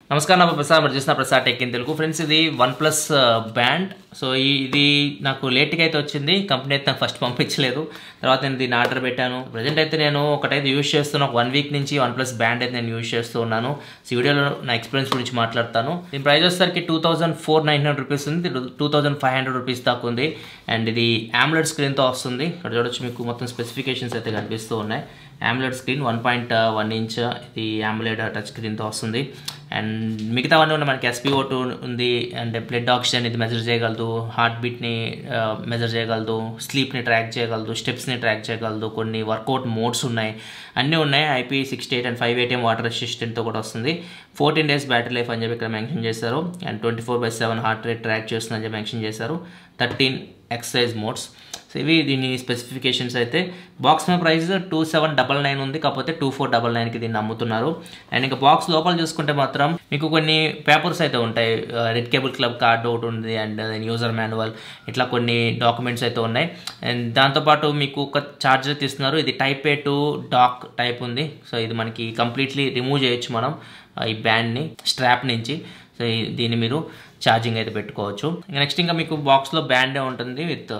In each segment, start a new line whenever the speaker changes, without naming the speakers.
నమస్కారం నా ప్రసాద్ మీరు చూసిన Prasad tech in Telugu friends ఇది వన్ ప్లస్ బ్యాండ్ సో ఈ- ఇది నాకు లేట్గా అయితే వచ్చింది కంపెనీ అయితే నాకు ఫస్ట్ పంపించలేదు తర్వాత నేను దీన్ని ఆర్డర్ పెట్టాను ప్రజెంట్ అయితే నేను ఒకటైతే యూజ్ చేస్తున్నా ఒక వన్ వీక్ నుంచి వన్ ప్లస్ బ్యాండ్ అయితే నేను యూజ్ చేస్తూ ఉన్నాను సో ఈ వీడియోలో నా ఎక్స్పీరియన్స్ గురించి మాట్లాడతాను దీని ప్రైస్ వచ్చేసరికి two thousand four nine hundred rupees ఉంది two thousand five hundred rupees దాకా ఉంది అండ్ ఇది ఆమ్లెట్ స్క్రీన్తో వస్తుంది ఇక్కడ చూడొచ్చు మీకు మొత్తం స్పెసిఫికేషన్స్ అయితే కనిపిస్తూ ఉన్నాయి AMOLED screen one point one inch ఇది ఆమ్లెట్ టచ్ స్క్రీన్తో వస్తుంది అండ్ మిగతావన్నీ ఉన్నాయి మనకి ఎస్పీఓ టూ ఉంది అండ్ బ్లడ్ ఆక్సిజన్ ఇది మెజర్ చేయగలదు హార్ట్ బీట్ని మెజర్ చేయగలదు స్లీప్ని ట్రాక్ చేయగలదు స్టెప్స్ని ట్రాక్ చేయగలదు కొన్ని వర్కౌట్ మోడ్స్ ఉన్నాయి అన్నీ ఉన్నాయి IP sixty eight and five ATM water రెసిస్టెంట్తో కూడా వస్తుంది ఫోర్టీన్ డేస్ బ్యాటరీ లైఫ్ అని చెప్పి ఇక్కడ మెన్షన్ చేశారు and twenty four by seven heart rate track చేస్తుందని చెప్పి మెన్షన్ చేశారు థర్టీన్ ఎక్సర్సైజ్ మోడ్స్ సో ఇవి దీని స్పెసిఫికేషన్స్ అయితే బాక్స్ మీద price two seven double nine ఉంది కాకపోతే టూ ఫోర్ డబల్ నైన్కి దీన్ని అమ్ముతున్నారు అండ్ ఇంకా బాక్స్ లోపల చూసుకుంటే మాత్రం మీకు కొన్ని పేపర్స్ అయితే ఉంటాయి రెడ్ కేబుల్ క్లబ్ కార్డ్ ఒకటి ఉంది అండ్ యూజర్ మాన్యువల్ ఇట్లా కొన్ని డాక్యుమెంట్స్ అయితే ఉన్నాయి అండ్ దాంతోపాటు మీకు ఒక చార్జర్ తీస్తున్నారు ఇది type A to dock type ఉంది సో ఇది మనకి కంప్లీట్లీ రిమూవ్ చేయొచ్చు మనం ఆ, ఈ బ్యాండ్ని స్ట్రాప్ నుంచి సో ఈ- దీన్ని మీరు ఛార్జింగ్ అయితే పెట్టుకోవచ్చు ఇంకా నెక్స్ట్ ఇంకా మీకు బాక్స్లో బ్యాండే ఉంటుంది విత్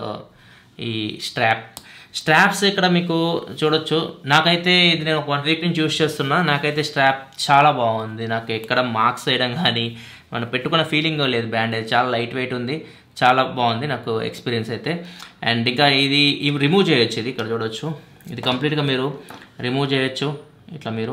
ఈ స్ట్రాప్ స్ట్రాప్స్ ఇక్కడ మీకు చూడొచ్చు నాకైతే ఇది నేను ఒక వన్ వీక్ నుంచి యూస్ చేస్తున్నా నాకైతే స్ట్రాప్ చాలా బాగుంది నాకు ఎక్కడ మార్క్స్ వేయడం కానీ మనం పెట్టుకున్న ఫీలింగ్ లేదు బ్యాండ్ అయితే చాలా లైట్ వెయిట్ ఉంది చాలా బాగుంది నాకు ఎక్స్పీరియన్స్ అయితే అండ్ ఇంకా ఇది ఇవి రిమూవ్ చేయొచ్చు ఇది ఇక్కడ చూడొచ్చు ఇది కంప్లీట్గా మీరు రిమూవ్ చేయొచ్చు ఇట్లా మీరు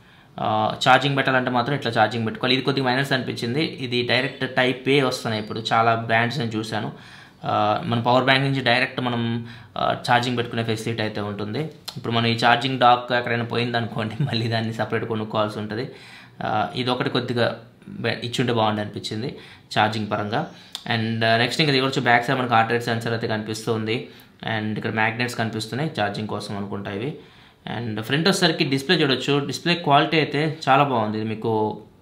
ఛార్జింగ్ పెట్టాలంటే మాత్రం ఇట్లా ఛార్జింగ్ పెట్టుకోవాలి ఇది కొద్దిగా మైనస్ అనిపించింది ఇది డైరెక్ట్ టైప్ ఏ వస్తున్నాయి ఇప్పుడు చాలా బ్రాండ్స్ నేను చూశాను ఆ, మన పవర్ బ్యాంక్ నుంచి డైరెక్ట్ మనం ఛార్జింగ్ పెట్టుకునే ఫెసిలిటీ అయితే ఉంటుంది ఇప్పుడు మనం ఈ ఛార్జింగ్ డాక్ ఎక్కడైనా పోయింది అనుకోండి మళ్ళీ దాన్ని సపరేట్ కొనుక్కోవాల్సి ఉంటుంది ఆ, ఇది ఒకటి కొద్దిగా బె- ఇచ్చుంటే బాగుంది అనిపించింది ఛార్జింగ్ పరంగా అండ్ నెక్స్ట్ ఇంకా దిగొచ్చు బ్యాక్ సైడ్ మనకు హార్ట్ రేట్ సెన్సర్ అయితే కనిపిస్తుంది అండ్ ఇక్కడ మ్యాగ్నెట్స్ కనిపిస్తున్నాయి ఛార్జింగ్ కోసం అనుకుంటా ఇవి అండ్ ఫ్రంట్ వచ్చేసరికి డిస్ప్లే చూడొచ్చు డిస్ప్లే క్వాలిటీ అయితే చాలా బాగుంది ఇది మీకు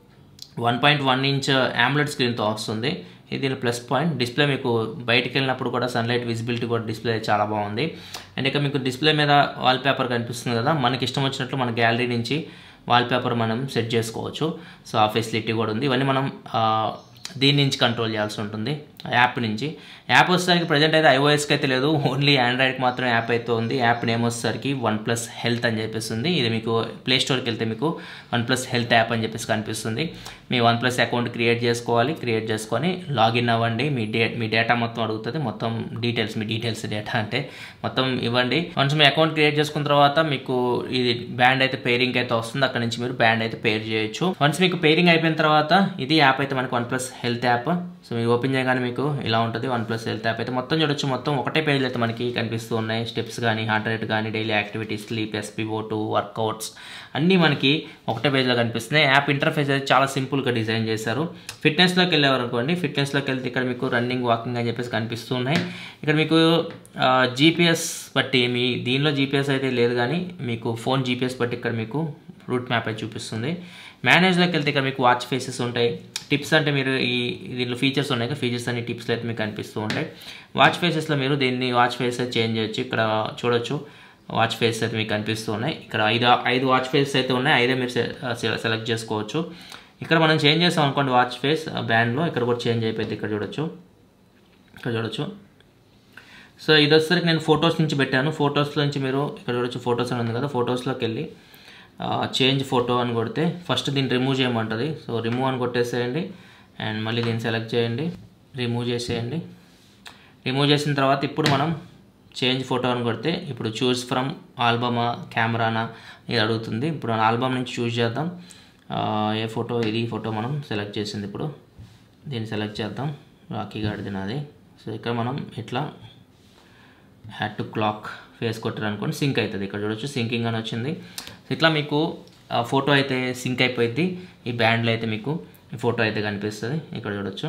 one point one inch AMOLED స్క్రీన్తో వస్తుంది ఇది దీని ప్లస్ పాయింట్ డిస్ప్లే మీకు బయటికి వెళ్ళినప్పుడు కూడా సన్లైట్ విజిబిలిటీ కూడా డిస్ప్లే చాలా బాగుంది అండ్ ఇక మీకు డిస్ప్లే మీద వాల్ పేపర్ కనిపిస్తుంది కదా మనకి ఇష్టం వచ్చినట్లు మన గ్యాలరీ నుంచి వాల్ పేపర్ మనం సెట్ చేసుకోవచ్చు సో ఆ ఫెసిలిటీ కూడా ఉంది ఇవన్నీ మనం ఆ, దీని నుంచి కంట్రోల్ చేయాల్సి ఉంటుంది యాప్ నుంచి యాప్ వచ్చేసరికి ప్రజెంట్ అయితే ఐఓఎస్కి అయితే లేదు ఓన్లీ ఆండ్రాయిడ్కి మాత్రం యాప్ అయితే ఉంది యాప్ నేమ్ వచ్చేసరికి వన్ ప్లస్ హెల్త్ అని చెప్పేస్తుంది ఇది మీకు ప్లే స్టోర్కి వెళ్తే మీకు వన్ ప్లస్ హెల్త్ యాప్ అని చెప్పేసి కనిపిస్తుంది మీ వన్ ప్లస్ అకౌంట్ క్రియేట్ చేసుకోవాలి క్రియేట్ చేసుకొని లాగిన్ అవ్వండి మీ డే మీ డేటా మొత్తం అడుగుతుంది మొత్తం డీటెయిల్స్ మీ డీటెయిల్స్ డేటా అంటే మొత్తం ఇవ్వండి వన్స్ మీ అకౌంట్ క్రియేట్ చేసుకున్న తర్వాత మీకు ఇది బ్యాండ్ అయితే పేరింగ్ అయితే వస్తుంది అక్కడ నుంచి మీరు బ్యాండ్ అయితే పేర్ చేయొచ్చు వన్స్ మీకు పేరింగ్ అయిపోయిన తర్వాత ఇది యాప్ అయితే మనకి OnePlus health app so మీరు ఓపెన్ చేయగానే మీకు ఇలా ఉంటుంది వన్ ప్లస్ హెల్త్ యాప్ అయితే మొత్తం చూడొచ్చు మొత్తం ఒకటే పేజ్లో అయితే మనకి కనిపిస్తూ ఉన్నాయి స్టెప్స్ కానీ హార్ట్ రేట్ కానీ daily activities sleep SPO two workouts అన్నీ మనకి ఒకటే పేజ్లో కనిపిస్తున్నాయి యాప్ ఇంటర్ఫేస్ అయితే చాలా సింపుల్గా డిజైన్ చేశారు ఫిట్నెస్లోకి వెళ్ళేవారు అనుకోండి ఫిట్నెస్లోకి వెళ్తే ఇక్కడ మీకు రన్నింగ్ వాకింగ్ అని చెప్పేసి కనిపిస్తూ ఉన్నాయి ఇక్కడ మీకు జీపీఎస్ బట్టి మీ దీనిలో జీపీఎస్ అయితే లేదు కానీ మీకు ఫోన్ జీపీఎస్ బట్టి ఇక్కడ మీకు రూట్ మ్యాప్ అయితే చూపిస్తుంది మేనేజ్లోకి వెళ్తే ఇక్కడ మీకు వాచ్ ఫేసెస్ ఉంటాయి టిప్స్ అంటే మీరు ఈ దీంట్లో ఫీచర్స్ ఉన్నాయి కదా ఫీచర్స్ అన్ని టిప్స్లో అయితే మీకు కనిపిస్తూ ఉంటాయి వాచ్ ఫేసెస్లో మీరు దీన్ని వాచ్ ఫేస్ అయితే చేంజ్ చేయొచ్చు ఇక్కడ చూడొచ్చు వాచ్ ఫేస్ అయితే మీకు కనిపిస్తూ ఉన్నాయి ఇక్కడ ఐదు ఐదు వాచ్ ఫేస్ అయితే ఉన్నాయి ఐదే మీరు సెలెక్ట్ చేసుకోవచ్చు ఇక్కడ మనం చేంజ్ చేస్తాం అనుకోండి వాచ్ ఫేస్ బ్యాండ్లో ఇక్కడ కూడా చేంజ్ అయిపోయింది ఇక్కడ చూడొచ్చు ఇక్కడ చూడొచ్చు సో ఇది వచ్చేసరికి నేను ఫొటోస్ నుంచి పెట్టాను ఫొటోస్లో నుంచి మీరు ఇక్కడ చూడొచ్చు ఫొటోస్ అని ఉంది కదా ఫొటోస్లోకి వెళ్ళి చేంజ్ ఫోటో అని కొడితే ఫస్ట్ దీన్ని రిమూవ్ చేయమంటుంది సో రిమూవ్ అని కొట్టేసేయండి అండ్ మళ్ళీ దీన్ని సెలెక్ట్ చేయండి రిమూవ్ చేసేయండి రిమూవ్ చేసిన తర్వాత ఇప్పుడు మనం చేంజ్ ఫోటో అని కొడితే ఇప్పుడు చూస్ ఫ్రమ్ ఆల్బమా కెమెరానా ఇది అడుగుతుంది ఇప్పుడు ఆల్బమ్ నుంచి చూస్ చేద్దాం ఆ, ఏ ఫోటో ఇది ఈ ఫోటో మనం సెలెక్ట్ చేసింది ఇప్పుడు దీన్ని సెలెక్ట్ చేద్దాం రాకీ గార్డ్ది నాది సో ఇక్కడ మనం ఇట్లా హ్యాడ్ టు క్లాక్ ఫేస్ కొట్టారు అనుకోండి సింక్ అవుతుంది ఇక్కడ చూడొచ్చు సింకింగ్ అని వచ్చింది సో ఇట్లా మీకు ఆ ఫోటో అయితే సింక్ అయిపోయింది ఈ బ్యాండ్లో అయితే మీకు ఈ ఫోటో అయితే కనిపిస్తుంది ఇక్కడ చూడొచ్చు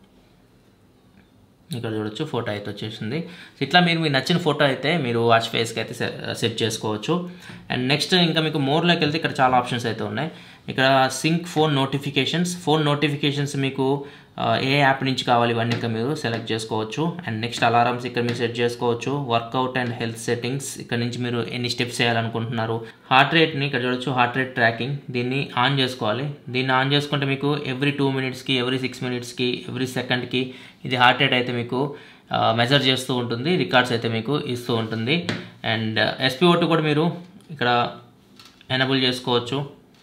ఇక్కడ చూడొచ్చు ఫోటో అయితే వచ్చేసింది సో ఇట్లా మీరు మీకు నచ్చిన ఫోటో అయితే మీరు వాచ్ ఫేస్కి అయితే సె- సెట్ చేసుకోవచ్చు అండ్ నెక్స్ట్ ఇంకా మీకు మోర్లోకి వెళ్తే ఇక్కడ చాలా ఆప్షన్స్ అయితే ఉన్నాయి ఇక్కడ sync phone notifications phone notifications మీకు ఆ, ఏ యాప్ నుంచి కావాలి ఇవన్నీ ఇక్కడ మీరు సెలెక్ట్ చేసుకోవచ్చు అండ్ నెక్స్ట్ అలారమ్స్ ఇక్కడ మీరు సెట్ చేసుకోవచ్చు వర్కౌట్ అండ్ హెల్త్ సెట్టింగ్స్ ఇక్కడ నుంచి మీరు ఎన్ని స్టెప్స్ చేయాలనుకుంటున్నారు హార్ట్ రేట్ని ఇక్కడ చూడొచ్చు హార్ట్ రేట్ ట్రాకింగ్ దీన్ని ఆన్ చేసుకోవాలి దీన్ని ఆన్ చేసుకుంటే మీకు ఎవ్రీ టూ మినిట్స్కి ఎవ్రీ సిక్స్ మినిట్స్కి ఎవ్రీ సెకండ్కి ఇది హార్ట్ రేట్ అయితే మీకు మెజర్ చేస్తూ ఉంటుంది రికార్డ్స్ అయితే మీకు ఇస్తూ ఉంటుంది అండ్ ఎస్పీ కూడా మీరు ఇక్కడ ఎనబుల్ చేసుకోవచ్చు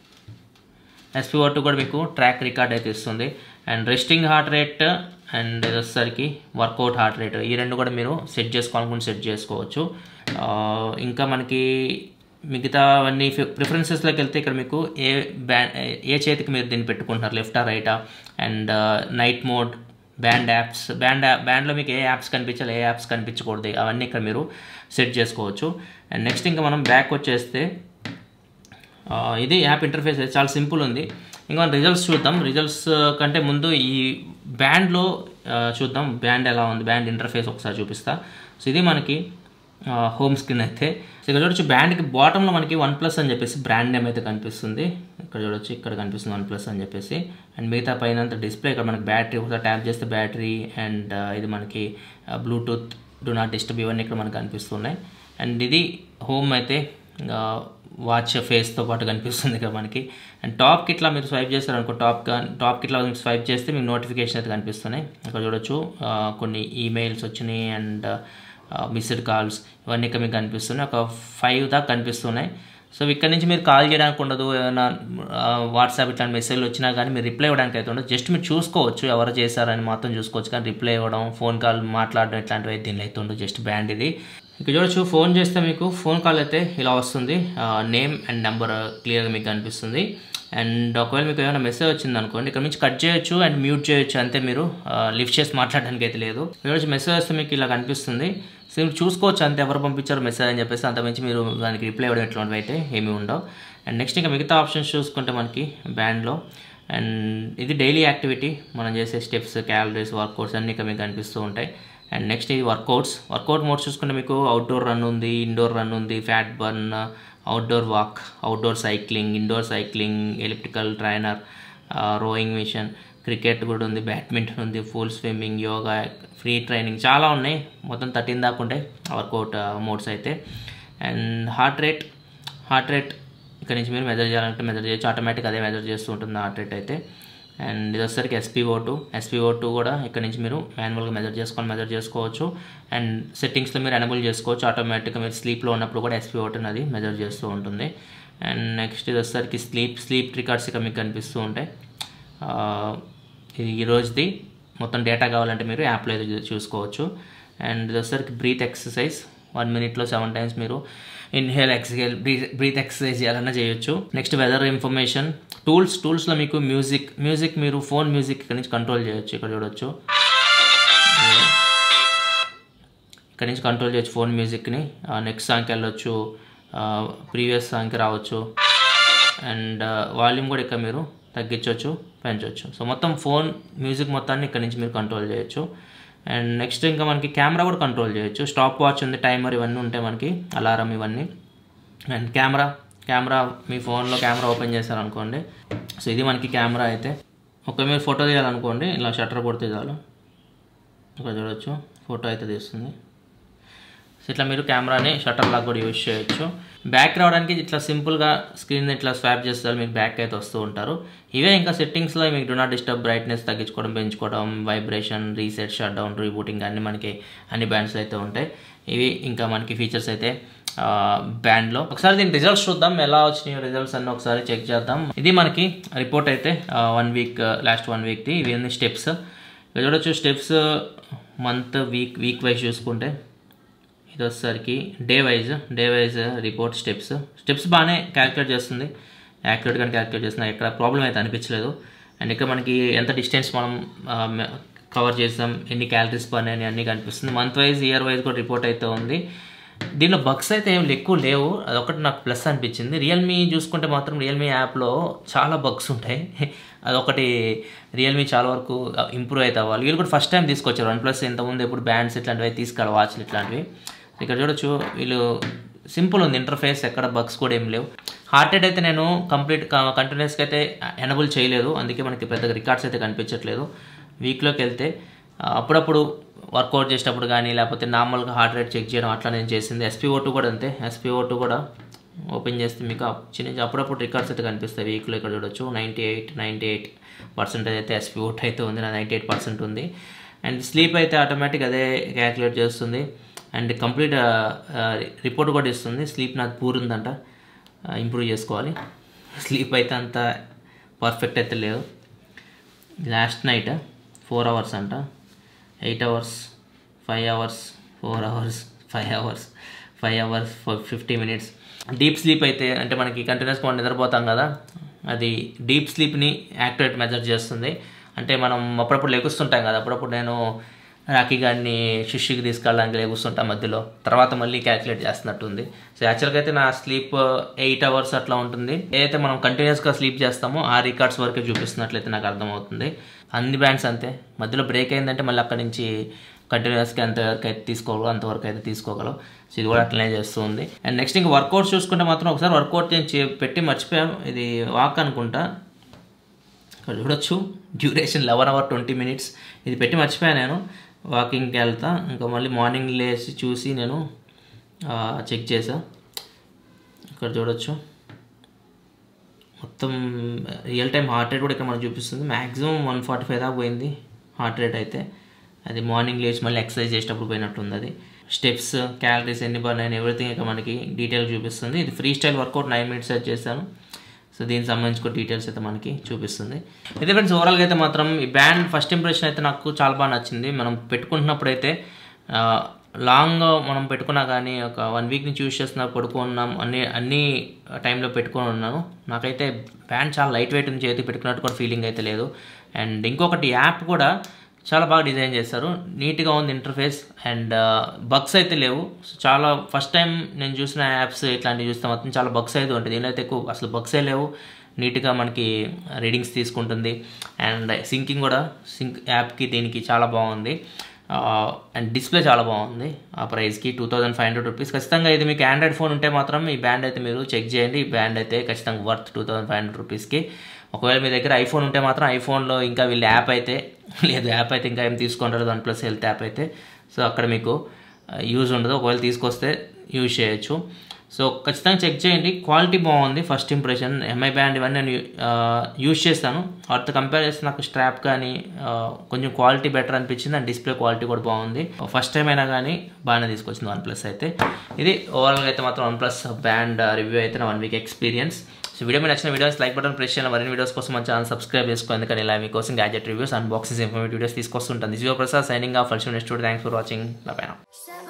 ఎస్పీ టూ కూడా మీకు ట్రాక్ రికార్డ్ అయితే ఇస్తుంది and resting heart rate and ఇది వచ్చేసరికి వర్కౌట్ హార్ట్ రేట్ ఈ రెండు కూడా మీరు సెట్ చేసుకోవాలనుకుంటే సెట్ చేసుకోవచ్చు ఆ, ఇంకా మనకి మిగతా అన్ని ప్రిఫరెన్సెస్లోకి వెళ్తే ఇక్కడ మీకు ఏ బ్యాండ్ ఏ చేతికి మీరు దీన్ని పెట్టుకుంటున్నారు లెఫ్టా రైటా and night mode band apps band బ్యాండ్లో మీకు ఏ యాప్స్ కనిపించాలి ఏ యాప్స్ కనిపించకూడదు అవన్నీ ఇక్కడ మీరు సెట్ చేసుకోవచ్చు అండ్ నెక్స్ట్ ఇంకా మనం బ్యాక్ వచ్చేస్తే ఆ, ఇది యాప్ ఇంటర్ఫేస్ అయితే చాలా సింపుల్ ఉంది ఇంకా మనం రిజల్ట్స్ చూద్దాం రిజల్ట్స్ కంటే ముందు ఈ బ్యాండ్లో చూద్దాం బ్యాండ్ ఎలా ఉంది బ్యాండ్ ఇంటర్ఫేస్ ఒకసారి చూపిస్తా సో ఇది మనకి హోమ్ స్క్రీన్ అయితే సో ఇక్కడ చూడొచ్చు బ్యాండ్కి బాటంలో మనకి వన్ ప్లస్ అని చెప్పేసి బ్రాండ్ నేమ్ అయితే కనిపిస్తుంది ఇక్కడ చూడొచ్చు ఇక్కడ కనిపిస్తుంది వన్ ప్లస్ అని చెప్పేసి అండ్ మిగతా పైన డిస్ప్లే ఇక్కడ మనకి బ్యాటరీ ఒకసారి ట్యాప్ చేస్తే బ్యాటరీ అండ్ ఇది మనకి బ్లూటూత్ డు నాట్ డిస్టర్బ్ ఇవన్నీ ఇక్కడ మనకు కనిపిస్తున్నాయి అండ్ ఇది హోమ్ అయితే వాచ్ ఫేస్తో పాటు కనిపిస్తుంది ఇక్కడ మనకి అండ్ టాప్కి ఇట్లా మీరు స్వైప్ చేస్తారనుకో టాప్ టాప్కి ఇట్లా స్వైప్ చేస్తే మీకు నోటిఫికేషన్ అయితే కనిపిస్తున్నాయి ఇక్కడ చూడొచ్చు ఆ, కొన్ని ఈమెయిల్స్ వచ్చినాయి అండ్ మిస్డ్ కాల్స్ ఇవన్నీ ఇక్కడ మీకు కనిపిస్తున్నాయి ఒక ఫైవ్ దాకా కనిపిస్తున్నాయి సో ఇక్కడ నుంచి మీరు కాల్ చేయడానికి ఉండదు ఏమైనా వాట్సాప్ ఇట్లాంటి మెసేజ్లు వచ్చినా కానీ మీరు రిప్లై ఇవ్వడానికి అయితే ఉండదు జస్ట్ మీరు చూసుకోవచ్చు ఎవరు చేశారని మాత్రం చూసుకోవచ్చు కానీ రిప్లై ఇవ్వడం ఫోన్ కాల్ మాట్లాడడం ఇట్లాంటివి అయితే దీనిలో అయితే ఉండదు జస్ట్ బ్యాండ్ ఇది ఇక్కడ చూడొచ్చు ఫోన్ చేస్తే మీకు ఫోన్ కాల్ అయితే ఇలా వస్తుంది నేమ్ అండ్ నెంబర్ క్లియర్గా మీకు కనిపిస్తుంది అండ్ ఒకవేళ మీకు ఏమైనా మెసేజ్ వచ్చింది అనుకోండి ఇక్కడ నుంచి కట్ చేయొచ్చు అండ్ మ్యూట్ చేయొచ్చు అంతే మీరు లిఫ్ట్ చేసి మాట్లాడడానికి అయితే లేదు ఇక్కడ మెసేజ్ వస్తే మీకు ఇలా కనిపిస్తుంది సో మీరు చూసుకోవచ్చు అంతే ఎవరు పంపించారు మెసేజ్ అని చెప్పేసి అంత మించి మీరు దానికి రిప్లై ఇవ్వడం ఎట్లాంటివి అయితే ఏమీ ఉండవు అండ్ నెక్స్ట్ ఇంకా మిగతా ఆప్షన్స్ చూసుకుంటే మనకి బ్యాండ్లో అండ్ ఇది డైలీ యాక్టివిటీ మనం చేసే స్టెప్స్ క్యాలరీస్ వర్కౌట్స్ అన్నీ ఇక్కడ మీకు కనిపిస్తూ ఉంటాయి అండ్ నెక్స్ట్ ఇది వర్కౌట్స్ వర్కౌట్ మోడ్ చూసుకుంటే మీకు అవుట్డోర్ రన్ ఉంది ఇండోర్ రన్ ఉంది fat burn outdoor walk outdoor cycling indoor cycling elliptical trainer rowing machine cricket కూడా ఉంది బ్యాడ్మింటన్ ఉంది pool swimming yoga free training చాలా ఉన్నాయి మొత్తం థర్టీన్ దాకా ఉంటాయి వర్కౌట్ మోడ్స్ అయితే and heart rate heart rate ఇక్కడ నుంచి మీరు మెజర్ చేయాలంటే మెజర్ చేయొచ్చు ఆటోమేటిక్ అదే మెజర్ చేస్తూ ఉంటుంది హార్ట్ రేట్ అయితే అండ్ ఇది వచ్చేసరికి ఎస్పీఓ టూ ఎస్పీఓ టూ కూడా ఇక్కడ నుంచి మీరు మాన్యువల్గా మెజర్ చేసుకొని మెజర్ చేసుకోవచ్చు అండ్ సెట్టింగ్స్లో మీరు ఎనబుల్ చేసుకోవచ్చు ఆటోమేటిక్గా మీరు స్లీప్లో ఉన్నప్పుడు కూడా ఎస్పీఓ టూ అది మెజర్ చేస్తూ ఉంటుంది అండ్ నెక్స్ట్ ఇది వచ్చేసరికి స్లీప్ స్లీప్ రికార్డ్స్ ఇక్కడ మీకు కనిపిస్తూ ఉంటాయి ఆ, ఇది ఈ రోజుది మొత్తం డేటా కావాలంటే మీరు యాప్లో అయితే చూ- చూసుకోవచ్చు అండ్ ఇది వచ్చేసరికి బ్రీత్ ఎక్సర్సైజ్ వన్ మినిట్లో సెవెన్ టైమ్స్ మీరు inhale exhale breath breath exercise చేయాలన్నా చేయొచ్చు నెక్స్ట్ వెదర్ ఇన్ఫర్మేషన్ టూల్స్ టూల్స్లో మీకు మ్యూజిక్ మ్యూజిక్ మీరు ఫోన్ మ్యూజిక్ ఇక్కడ నుంచి కంట్రోల్ చేయొచ్చు ఇక్కడ చూడొచ్చు ఇక్కడ నుంచి కంట్రోల్ చేయొచ్చు ఫోన్ మ్యూజిక్ని నెక్స్ట్ సాంగ్కి వెళ్ళొచ్చు ప్రీవియస్ సాంగ్కి రావచ్చు అండ్ వాల్యూమ్ కూడా ఇక్కడ మీరు తగ్గించవచ్చు పెంచవచ్చు సో మొత్తం ఫోన్ మ్యూజిక్ మొత్తాన్ని ఇక్కడ నుంచి మీరు కంట్రోల్ చేయొచ్చు అండ్ నెక్స్ట్ ఇంకా మనకి కెమెరా కూడా కంట్రోల్ చేయొచ్చు స్టాప్ వాచ్ ఉంది టైమర్ ఇవన్నీ ఉంటాయి మనకి అలారం ఇవన్నీ అండ్ కెమెరా కెమెరా మీ ఫోన్లో కెమెరా ఓపెన్ చేశారనుకోండి సో ఇది మనకి కెమెరా అయితే ఒక మీరు ఫోటో తీయాలనుకోండి ఇలా షట్టర్ కొడితే చాలు ఇక్కడ చూడొచ్చు ఫోటో అయితే తీస్తుంది సో ఇట్లా మీరు కెమెరాని షట్టర్ లాగా కూడా యూజ్ చేయొచ్చు బ్యాక్ రావడానికి ఇట్లా సింపుల్గా స్క్రీన్ ఇట్లా స్వాప్ చేస్తారు మీకు బ్యాక్ అయితే వస్తూ ఉంటారు ఇవే ఇంకా సెట్టింగ్స్లో మీకు డు నాట్ డిస్టర్బ్ బ్రైట్నెస్ తగ్గించుకోవడం పెంచుకోవడం vibration reset shut down rebooting అన్ని మనకి అన్ని బ్యాండ్స్ అయితే ఉంటాయి ఇవి ఇంకా మనకి ఫీచర్స్ అయితే బ్యాండ్లో ఒకసారి దీని రిజల్ట్స్ చూద్దాం ఎలా వచ్చినాయో రిజల్ట్స్ అన్ని ఒకసారి చెక్ చేద్దాం ఇది మనకి రిపోర్ట్ అయితే వన్ వీక్ లాస్ట్ వన్ వీక్ది ఇవి అన్ని స్టెప్స్ ఇక్కడ చూడొచ్చు steps month week week wise చూసుకుంటే ఇది వచ్చేసరికి day wise day wise report steps steps బాగానే క్యాలిక్యులేట్ చేస్తుంది యాక్యురేట్గా క్యాలిక్యులేట్ చేస్తుంది ఎక్కడ ప్రాబ్లం అయితే అనిపించలేదు అండ్ ఇక్కడ మనకి ఎంత డిస్టెన్స్ మనం కవర్ చేసాం ఎన్ని క్యాలరీస్ పని అని అన్నీ కనిపిస్తుంది మంత్ వైజ్ ఇయర్ వైజ్ కూడా రిపోర్ట్ అయితే ఉంది దీనిలో బగ్స్ అయితే ఏం ఎక్కువ లేవు అదొకటి నాకు ప్లస్ అనిపించింది రియల్మీ చూసుకుంటే మాత్రం రియల్మీ యాప్లో చాలా బగ్స్ ఉంటాయి అదొకటి రియల్మీ చాలా వరకు ఇంప్రూవ్ అయితే అవ్వాలి వీళ్ళు కూడా ఫస్ట్ టైం తీసుకొచ్చారు వన్ ప్లస్ ఇంతకుముందు ఎప్పుడు బ్యాండ్స్ ఇట్లాంటివి తీసుకురావాలి వాచ్లు ఇట్లాంటివి ఇక్కడ చూడొచ్చు వీళ్ళు సింపుల్ ఉంది ఇంటర్ఫేస్ ఎక్కడ బగ్స్ కూడా ఏం లేవు హార్ట్ రేట్ అయితే నేను కంప్లీట్ కంటిన్యూస్గా అయితే ఎనబుల్ చేయలేదు అందుకే మనకి పెద్దగా రికార్డ్స్ అయితే కనిపించట్లేదు వీక్లోకి వెళ్తే ఆ, అప్పుడప్పుడు వర్కౌట్ చేసేటప్పుడు కానీ లేకపోతే నార్మల్గా హార్ట్ రేట్ చెక్ చేయడం అట్లా నేను చేసింది ఎస్పీఓ టూ కూడా అంతే ఎస్పీఓ టూ కూడా ఓపెన్ చేస్తే మీకు అప్- చిన్న చిన్న అప్పుడప్పుడు రికార్డ్స్ అయితే కనిపిస్తాయి వీక్లో ఇక్కడ చూడొచ్చు ninety eight ninety eight percentage అయితే ఎస్పీఓ టూ అయితే ఉంది నా నైంటీ ఎయిట్ పర్సెంట్ ఉంది అండ్ స్లీప్ అయితే ఆటోమేటిక్ అదే క్యాలిక్యులేట్ చేస్తుంది అండ్ కంప్లీట్ రిపోర్ట్ కూడా ఇస్తుంది స్లీప్ నాకు పూర్ ఉందంట ఇంప్రూవ్ చేసుకోవాలి స్లీప్ అయితే అంత పర్ఫెక్ట్ అయితే లేదు లాస్ట్ నైట్ ఫోర్ అవర్స్ అంట eight hours five hours four hours five hours five hours fifty minutes deep sleep అయితే అంటే మనకి కంటిన్యూస్గా మనం నిద్రపోతాం కదా అది డీప్ స్లీప్ని యాక్టివేట్ మెజర్ చేస్తుంది అంటే మనం అప్పుడప్పుడు లెగుస్తుంటాం కదా అప్పుడప్పుడు నేను రాఖీ గారిని శిష్యుకి తీసుకెళ్ళడానికి లెగుస్తుంటాం మధ్యలో తర్వాత మళ్ళీ క్యాలిక్యులేట్ చేస్తున్నట్టుంది సో యాక్చువల్గా అయితే నా స్లీప్ ఎయిట్ అవర్స్ అట్లా ఉంటుంది ఏదైతే మనం కంటిన్యూస్గా స్లీప్ చేస్తామో ఆ రికార్డ్స్ వరకే చూపిస్తున్నట్లయితే నాకు అర్థమవుతుంది అన్ని బ్యాండ్స్ అంతే మధ్యలో బ్రేక్ అయిందంటే మళ్ళీ అక్కడి నుంచి కంటిన్యూస్గా ఎంతవరకు అయితే తీసుకోగలవు అంతవరకు అయితే తీసుకోగలవు సో ఇది కూడా అట్లనే చేస్తుంది అండ్ నెక్స్ట్ ఇంకా వర్కౌట్ చూసుకుంటే మాత్రం ఒకసారి వర్కౌట్ నేను చే- పెట్టి మర్చిపోయాను ఇది వాక్ అనుకుంటా ఇక్కడ చూడొచ్చు duration eleven hour twenty minutes ఇది పెట్టి మర్చిపోయాను నేను వాకింగ్కి వెళ్తా ఇంకా మళ్ళీ మార్నింగ్ లేచి చూసి నేను చెక్ చేసా ఇక్కడ చూడొచ్చు మొత్తం రియల్ టైం హార్ట్ రేట్ కూడా ఇక్కడ మనకు చూపిస్తుంది మ్యాక్సిమం వన్ ఫార్టీ ఫైవ్ దాకా పోయింది హార్ట్ రేట్ అయితే అది మార్నింగ్ లేచి మళ్ళీ ఎక్సర్సైజ్ చేసేటప్పుడు పోయినట్టుంది అది స్టెప్స్ క్యాలరీస్ ఎన్ని బర్న్ అయిన ఎవ్రీథింగ్ ఇక్కడ మనకి డీటెయిల్ చూపిస్తుంది ఇది freestyle workout nine minutes set చేశాను సో దీనికి సంబంధించిన డీటెయిల్స్ అయితే మనకి చూపిస్తుంది అయితే ఫ్రెండ్స్ ఓవరాల్గా అయితే మాత్రం ఈ బ్యాండ్ ఫస్ట్ ఇంప్రెషన్ అయితే నాకు చాలా బాగా నచ్చింది మనం పెట్టుకుంటున్నప్పుడు అయితే లాంగ్ మనం పెట్టుకున్నా కానీ ఒక వన్ వీక్ నుంచి యూస్ చేస్తున్నా పడుకున్నాం అన్ని అన్ని టైంలో పెట్టుకొని ఉన్నాను నాకైతే బ్యాండ్ చాలా లైట్ వెయిట్ ఉంది చేతి పెట్టుకున్నట్టు కూడా ఫీలింగ్ అయితే లేదు అండ్ ఇంకొకటి యాప్ కూడా చాలా బాగా డిజైన్ చేస్తారు నీట్గా ఉంది ఇంటర్ఫేస్ అండ్ బగ్స్ అయితే లేవు సో చాలా ఫస్ట్ టైం నేను చూసిన యాప్స్ ఇట్లాంటివి చూస్తే మాత్రం చాలా బగ్స్ అయితే ఉంటుంది దీనిలో అయితే ఎక్కువ అసలు బగ్సే లేవు నీట్గా మనకి రీడింగ్స్ తీసుకుంటుంది అండ్ సింకింగ్ కూడా సింక్ యాప్కి దీనికి చాలా బాగుంది అండ్ డిస్ప్లే చాలా బాగుంది ఆ ప్రైస్కి two thousand five hundred rupees ఖచ్చితంగా ఇది మీకు ఆండ్రాయిడ్ ఫోన్ ఉంటే మాత్రం ఈ బ్యాండ్ అయితే మీరు చెక్ చేయండి ఈ బ్యాండ్ అయితే ఖచ్చితంగా worth two thousand five hundred రూపీస్కి ఒకవేళ మీ దగ్గర ఐఫోన్ ఉంటే మాత్రం ఐఫోన్లో ఇంకా వీళ్ళ యాప్ అయితే లేదు యాప్ అయితే ఇంకా ఏం తీసుకుంటారు వన్ ప్లస్ హెల్త్ యాప్ అయితే సో అక్కడ మీకు యూజ్ ఉండదు ఒకవేళ తీసుకొస్తే యూజ్ చేయొచ్చు సో ఖచ్చితంగా చెక్ చేయండి క్వాలిటీ బాగుంది ఫస్ట్ ఇంప్రెషన్ ఎంఐ బ్యాండ్ ఇవన్నీ నేను యూజ్ చేస్తాను వాటితో కంపేర్ చేస్తే నాకు స్ట్రాప్ కానీ ఆ, కొంచెం క్వాలిటీ బెటర్ అనిపించింది అండ్ డిస్ప్లే క్వాలిటీ కూడా బాగుంది ఫస్ట్ టైం అయినా కానీ బాగానే తీసుకొచ్చింది వన్ ప్లస్ అయితే ఇది ఓవరాల్గా అయితే మాత్రం వన్ ప్లస్ బ్యాండ్ రివ్యూ అయితే నా one week experience so video మీద నచ్చిన వీడియోస్ లైక్ బటన్ ప్రెస్ చేయాలి మరిన్ని వీడియోస్ కోసం మన ఛానల్ సబ్స్క్రైబ్ చేసుకో ఎందుకంటే ఇలా మీకోసం gadget reviews unboxings informative videos తీసుకొస్తుంటాను దిస్ ప్రసాద్ సైనింగ్ ఆఫ్ ఫల్షన్ next thanks for watching bye bye
Set